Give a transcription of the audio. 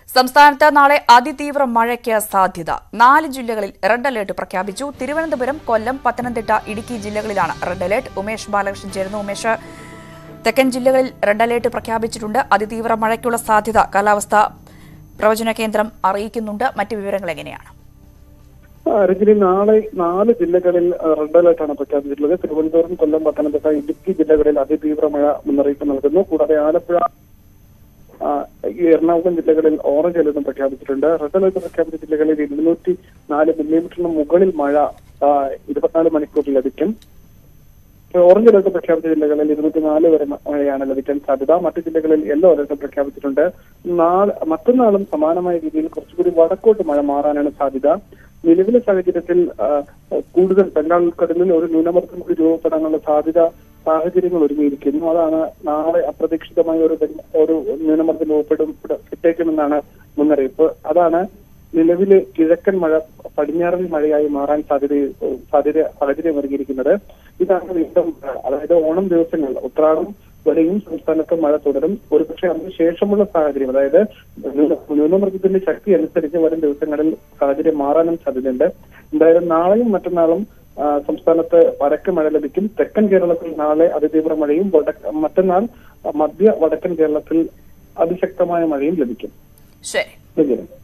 സംസ്ഥാനത്ത് നാളെ അതിതീവ്ര മഴയ്ക്ക് സാധ്യത നാല് ജില്ലകളിൽ റെഡ് അലേർട്ട് പ്രഖ്യാപിച്ചു തിരുവനന്തപുരം കൊല്ലം പത്തനംതിട്ട ഇടുക്കി ജില്ലകളിലാണ് റെഡ് അലേർട്ട് ഉമേഷ് ബാലകൃഷ്ണൻ ചേരുന്നു ഉമേഷ് തെക്കൻ ജില്ലകളിൽ റെഡ് അലേർട്ട് പ്രഖ്യാപിച്ചിട്ടുണ്ട് അതിതീവ്ര മഴയ്ക്കുള്ള സാധ്യത കാലാവസ്ഥാ പ്രവചന കേന്ദ്രം അറിയിക്കുന്നുണ്ട് മറ്റ് വിവരങ്ങൾ എങ്ങനെയാണ് ആ, രജനി നാളെ നാല് ജില്ലകളിൽ ആ, റെഡ് അലർട്ടാണ് പ്രഖ്യാപിച്ചിട്ടുള്ളത് തിരുവനന്തപുരം കൊല്ലം പത്തനംതിട്ട ഇടുക്കി ജില്ലകളിൽ അതിതീവ്ര മഴ മുന്നറിയിപ്പ് നൽകുന്നു കൂടാതെ ആലപ്പുഴ ആ, ഈ എറണാകുളം ജില്ലകളിൽ ഓറഞ്ച് അലർട്ടും പ്രഖ്യാപിച്ചിട്ടുണ്ട് റെഡ് അലർട്ട് പ്രഖ്യാപിച്ച ജില്ലകളിൽ ഇരുന്നൂറ്റി നാല് മില്ലിമീറ്ററിന് മുകളിൽ മഴ ആ, ഇരുപത്തിനാല് മണിക്കൂറിൽ ലഭിക്കും ഇപ്പോൾ ഓറഞ്ച് അലർട്ട് പ്രഖ്യാപിച്ച ജില്ലകളിൽ ഇരുന്നൂറ്റി നാല് വരെ മ- മഴയാണ് ലഭിക്കാൻ സാധ്യത മറ്റു ജില്ലകളിൽ യെല്ലോ അലർട്ട് പ്രഖ്യാപിച്ചിട്ടുണ്ട് നാളെ മറ്റന്നാളും സമാനമായ രീതിയിൽ കുറച്ചുകൂടി വടക്കോട്ട് മഴ മാറാനാണ് സാധ്യത നിലവിലെ സാഹചര്യത്തിൽ ആ, കൂടുതൽ ബംഗാൾ ഉൾക്കടലിൽ ഒരു ന്യൂനമർദ്ദം കൂടി രൂപപ്പെടാനുള്ള സാധ്യത സാഹചര്യങ്ങൾ ഒരുങ്ങിയിരിക്കുന്നു അതാണ് നാളെ അപ്രതീക്ഷിതമായ ഒരു ബംഗ- ഒരു ന്യൂനമർദ്ദം രൂപപ്പെടും ഇട്ടേക്കുമെന്നാണ് മുന്നറിയിപ്പ് അതാണ് നിലവിലെ കിഴക്കൻ മഴ പടിഞ്ഞാറൻ മഴയായി മാറാൻ സാധ്യത സാധ്യത സാഹചര്യം ഒരുങ്ങിയിരിക്കുന്നത് ഇതാണ് വീണ്ടും ആ, അതായത് ഓണം ദിവസങ്ങൾ ഉത്രാടം വരെയും സംസ്ഥാനത്ത് മഴ തുടരും ഒരുപക്ഷെ അതിന് ശേഷമുള്ള സാഹചര്യം അതായത് ന്യൂന- ന്യൂനമർദ്ദത്തിന്റെ ശക്തി അനുസരിച്ച് വരും ദിവസങ്ങളിൽ സാഹചര്യം മാറാനും സാധ്യതയുണ്ട് എന്തായാലും നാളെയും മറ്റന്നാളും ആ, സംസ്ഥാനത്ത് വടക്ക് മഴ ലഭിക്കും തെക്കൻ കേരളത്തിൽ നാളെ അതിതീവ്ര മഴയും വടക്ക് മറ്റന്നാൾ മധ്യ വടക്കൻ കേരളത്തിൽ അതിശക്തമായ മഴയും ലഭിക്കും ശരി ശരി